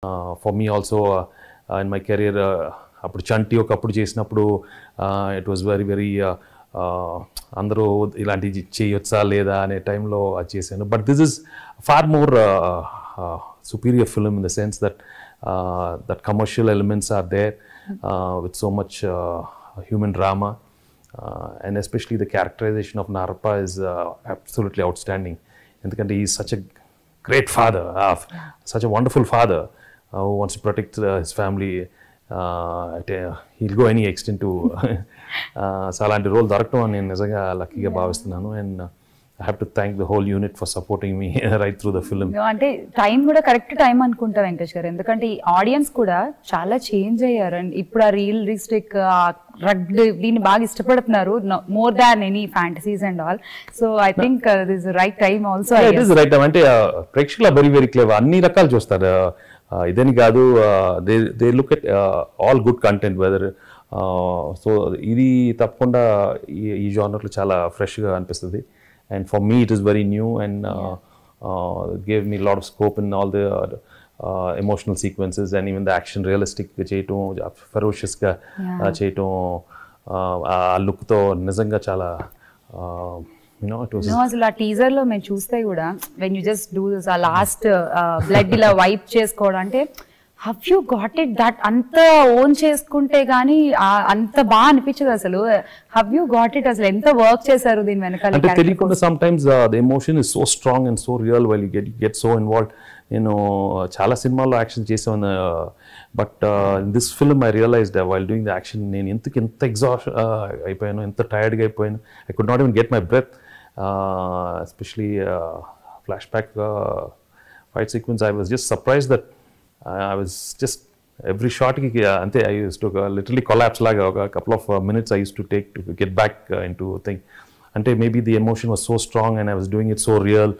For me also in my career అప్పుడు చంటి ఒకప్పుడు చేసినప్పుడు ఇట్ వాజ్ వెరీ వెరీ అందరూ ఇలాంటివి చేయొచ్చా లేదా అనే టైంలో అది చేశాను but this is far more superior film in the sense that that commercial elements are there with so much human drama and especially the characterisation of Narappa is absolutely outstanding ఎందుకంటే ఈ such a great father, uh, such a wonderful father uh, who wants to protect uh, his family. Uh, at, uh, he'll go any extent to uh, so అలాంటి role దొరకడం అని నేను నిజంగా లక్కీగా భావిస్తున్నాను and I have to thank the whole unit for supporting me right through the film అంటే time కూడా correct time అనుకుంటా వెంకటేష్ గారు ఎందుకంటే ఈ ఆడియన్స్ కూడా చాలా చేంజ్ అయ్యారు అండ్ ఇప్పుడు ఆ రియలిస్టిక్ రగ్డ్ దీన్ని బాగా ఇష్టపడుతున్నారు more than any fantasies and all so I think this right time also it is right అంటే uh, ప్రేక్షకులు వెరీ వెరీ క్లేవర్ అన్ని రకాలు చూస్తారు Uh, ఇదని కాదు they they look at all good content whether so ఇది తప్పకుండా ఈ ఈ జానర్లో చాలా ఫ్రెష్గా అనిపిస్తుంది and for me it is very new and gave me lot of scope in all the emotional sequences and even the action realistic చేయటం ఫెరోషియస్గా చేయటం uh, ఆ లుక్తో నిజంగా చాలా యూనో ఇట్ వాస్ నో అసలు ఆ టీజర్ లో మేము చూస్తే కూడా when you just do this ఆ లాస్ట్ బ్లడ్ ఇలా వైప్ చేసుకోవడం అంటే have you got it that అంత ఓన్ చేసుకుంటే గానీ ఆ అంత బాగా అనిపించదు అసలు హవ్ యూ గాట్ ఇట్ అసలు ఎంత వర్క్ చేశారు దీని వెనకాల అంటే తెలియకుండా sometimes the emotion is so strong and so real while you get get so involve నేను చాలా సినిమాల్లో యాక్షన్ చేసాను but this film I realised while doing the action నేను ఎందుకు ఎంత ఎగ్జాస్ట్ అయిపోయాను ఎంత టైర్డ్గా అయిపోయాను I could not even get my breath especially flashback fight sequence I was just surprise that I was just every షార్ట్కి అంతే I use to literally collapse లాగా ఒక couple of minutes I use to take to get back in to thing అంటే maybe the emotion was so strong and I was doing it so real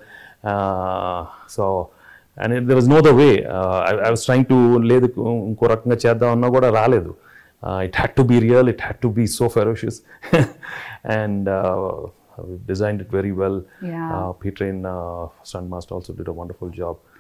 so and there was no the way I was trying to లేదు ఇంకో రకంగా చేద్దామన్నా కూడా రాలేదు it had to be real it had to be so ferocious and designed it very well. Yeah. Uh, Peter in uh, Stunt Master also did a wonderful job.